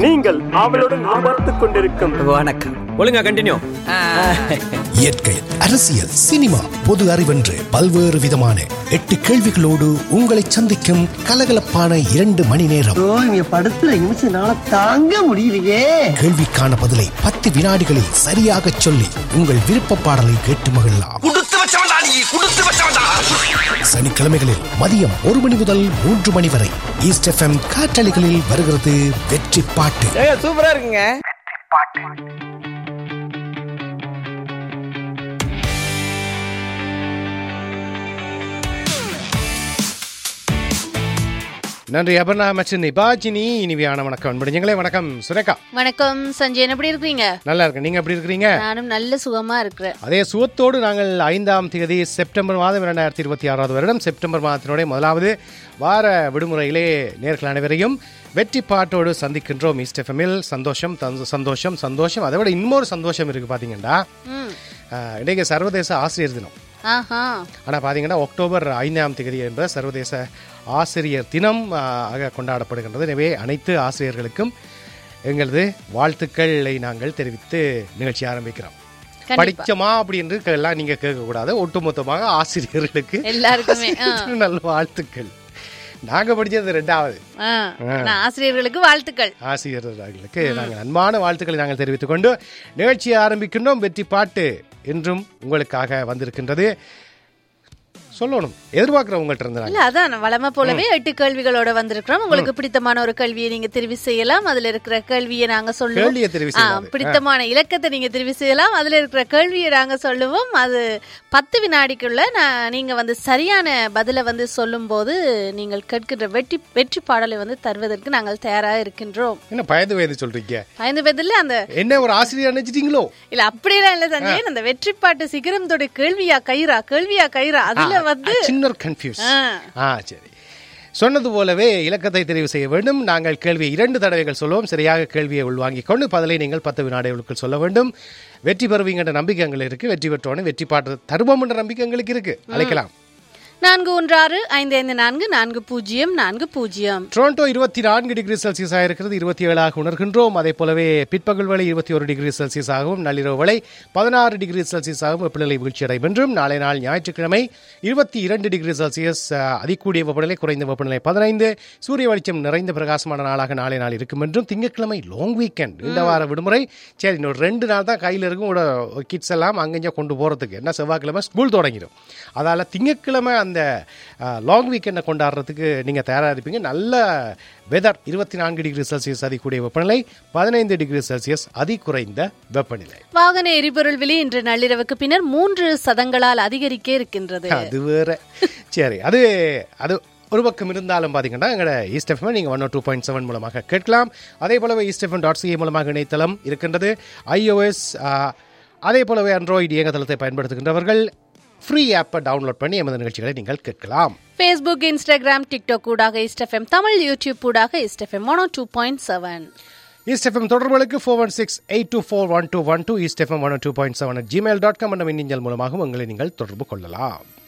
நீங்கள் ஆவலுடன் எதிர்பார்த்துக் கொண்டிருக்கும் வணக்கம் ஒழுங்கா கண்டினியூ இயற்கை அரசியல் சினிமா பொது அறிவென்று பல்வேறு விதமான எட்டு கேள்விகளோடு உங்களை சந்திக்கும் கலகலப்பான இரண்டு மணி நேரம் ஓ இங்க படத்துல நிமிஷம்னால தாங்க முடியலையே கேள்விக்கான பதிலை பத்து வினாடிகளில் சரியாக சொல்லி உங்கள் விருப்ப பாடலை கேட்டு மகிழலாம் சனிக்கிழமைகளில் மதியம் ஒரு மணி முதல் மூன்று மணி வரை ஈஸ்ட் எஃப்எம் காற்றலைகளில் வருகிறது வெற்றி பாட்டு சூப்பரா இருக்குங்க நன்றி அபர்ணா மற்றும் நிபாஜினி இனிமையான வணக்கம் முடிஞ்சங்களே வணக்கம் சுரேகா வணக்கம் சஞ்சயன் எப்படி இருக்கீங்க நல்லா இருக்கு நீங்க எப்படி இருக்கிறீங்க நானும் நல்ல சுகமா இருக்கிறேன் அதே சுகத்தோடு நாங்கள் ஐந்தாம் தேதி செப்டம்பர் மாதம் இரண்டாயிரத்தி இருபத்தி ஆறாவது வருடம் செப்டம்பர் மாதத்தினுடைய முதலாவது வார விடுமுறையிலே நேர்கள் அனைவரையும் வெற்றி பாட்டோடு சந்திக்கின்றோம் இஸ்டெஃபமில் சந்தோஷம் தந்த- சந்தோஷம் சந்தோஷம் அதை விட இன்னொரு சந்தோஷம் இருக்கு பாத்தீங்கன்னா ம். ஆஹ், இன்றைக்கு சர்வதேச ஆசிரியர் தினம் ஆஹா ஆனால் பார்த்தீங்கன்னா அக்டோபர் ஐந்தாம் தேதி என்பது சர்வதேச ஆசிரியர் தினம் ஆஹ், ஆக கொண்டாடப்படுகின்றது எனவே அனைத்து ஆசிரியர்களுக்கும் எங்களது வாழ்த்துக்களை நாங்கள் தெரிவித்து நிகழ்ச்சி ஆரம்பிக்கிறோம் கண்டிப்பா. படிச்சமா அப்படி என்று எல்லாம் நீங்க கேட்கக்கூடாது ஒட்டுமொத்தமாக ஆசிரியர்களுக்கு எல்லாருக்குமே, ஆ. நல்ல வாழ்த்துக்கள் நாங்க படிச்சது ரெண்டாவது ஆ, நான் ஆசிரியர்களுக்கு வாழ்த்துக்கள் ஆசிரியர்களுக்கு நாங்கள் அன்பான வாழ்த்துக்களை நாங்கள் தெரிவித்துக் கொண்டு நிகழ்ச்சியை ஆரம்பிக்கின்றோம் வெற்றி பாட்டு என்றும் உங்களுக்காக வந்திருக்கின்றது சொல்லணும் எதிர்பார்க்கிறோம் உங்கள்கிட்ட இருந்து நாங்க. இல்ல அதான் வளமை போலவே எட்டு கேள்விகளோட வந்திருக்கிறோம் உங்களுக்கு பிடித்தமான ஒரு கேள்வியை நீங்க தெரிவு செய்யலாம் அதுல இருக்கிற கேள்வியை நாங்க சொல்லுவோம் கேள்வியை தெரிவு ஆ, செய்யலாம். பிடித்தமான இலக்கத்தை நீங்க தெரிவு செய்யலாம் அதுல இருக்கிற கேள்வியை நாங்க சொல்லுவோம் அது பத்து வினாடிக்குள்ள நான் நீங்க வந்து சரியான பதில வந்து சொல்லும் போது நீங்கள் கேட்கின்ற வெற்றி வெற்றி பாடலை வந்து தருவதற்கு நாங்கள் தயாராக இருக்கின்றோம் என்ன பயந்து வயது சொல்றீங்க ஐந்து பதில் அந்த என்ன ஒரு ஆசிரியர் நினைச்சிட்டீங்களோ இல்ல அப்படியெல்லாம் இல்ல சஞ்சயன் அந்த வெற்றி பாட்டு சிகரம் தொடு கேள்வியா கயிறா கேள்வியா கயிறா அதுல வந்து சின்ன கன்ஃபியூஸ் ஆ. ஆ சரி சொன்னது போலவே இலக்கத்தை தெரிவு செய்ய வேண்டும் நாங்கள் கேள்வியை இரண்டு தடவைகள் சொல்லுவோம் சரியாக கேள்வியை உள்வாங்கிக் கொண்டு பதிலை நீங்கள் பத்து வினாடிகளுக்குள் சொல்ல வேண்டும் வெற்றி பெறுவீங்கன்ற நம்பிக்கை எங்களுக்கு இருக்கு வெற்றி பெற்றோன்னு வெற்றி பாட்டு தருவோம் என்ற நம்பிக்கை எங்களுக்கு இருக்கு அழைக்கலாம் நான்கு ஒன்று ஆறு ஐந்து ஐந்து நான்கு நான்கு பூஜ்ஜியம் நான்கு பூஜ்ஜியம் டொரண்டோ இருபத்தி நான்கு டிகிரி செல்சியஸ் இருக்கிறது இருபத்தி ஏழாக உணர்கின்றோம் அதே போலவே பிற்பகல் வேளை இருபத்தி ஒரு டிகிரி செல்சியஸ் ஆகவும் நள்ளிரவு வேளை பதினாறு டிகிரி செல்சியஸ் ஆகவும் வெப்பநிலை வீழ்ச்சியடையும் என்றும் நாளை நாள் ஞாயிற்றுக்கிழமை இருபத்தி இரண்டு டிகிரி செல்சியஸ் அஹ், அதிகூடிய வெப்பநிலை குறைந்த வெப்பநிலை பதினைந்து சூரிய வெளிச்சம் நிறைந்த பிரகாசமான நாளாக நாளை நாள் இருக்கும் என்றும் திங்கட்கிழமை லாங் வீக்கெண்ட் இந்த வார விடுமுறை சரி இன்னொரு ரெண்டு நாள் தான் கையில் இருக்கும் உங்களோட கிட்ஸ் எல்லாம் அங்கங்கே கொண்டு போகிறதுக்கு என்ன செவ்வாய்க்கிழமை ஸ்கூல் தொடங்கிடும் அதால் திங்கட்கிழமை அந்த லாங் வீக்கெண்டை கொண்டாடுறதுக்கு நீங்கள் தயாராக இருப்பீங்க நல்ல வெதர் இருபத்தி நான்கு டிகிரி செல்சியஸ் அதிகூடிய வெப்பநிலை பதினைந்து டிகிரி செல்சியஸ் அதி குறைந்த வெப்பநிலை வாகன எரிபொருள் விலை இன்று நள்ளிரவுக்கு பின்னர் மூன்று சதங்களால் அதிகரிக்க இருக்கின்றது அது வேற சரி அது அது ஒரு பக்கம் இருந்தாலும் பார்த்தீங்கன்னா எங்களோட ஈஸ்ட் எஃப்எம் நீங்கள் ஒன் டூ பாயிண்ட் செவன் மூலமாக கேட்கலாம் அதே போலவே ஈஸ்ட் எஃப்எம் டாட் சிஏ மூலமாக இணையதளம் இருக்கின்றது ஐஓஎஸ் அதே போலவே ஆண்ட்ராய்டு இயங்குதளத்தை பயன்படுத்துகின்றவர்கள் ஃப்ரீ ஆப்பை டவுன்லோட் பண்ணி எமது நிகழ்ச்சிகளை நீங்கள் கேட்கலாம் ஃபேஸ்புக் இன்ஸ்டாகிராம் டிக்டாக் ஊடாக இஸ்டெஃப்எம் தமிழ் யூடியூப் ஊடாக east FM one two point seven east FM தொடர்புகளுக்கு four one six eight two four one two one two east FM one two point seven Gmail dot com என்ற மின்னஞ்சல் மூலமாகவும் உங்களை நீங்கள் தொடர்பு கொள்ளலாம்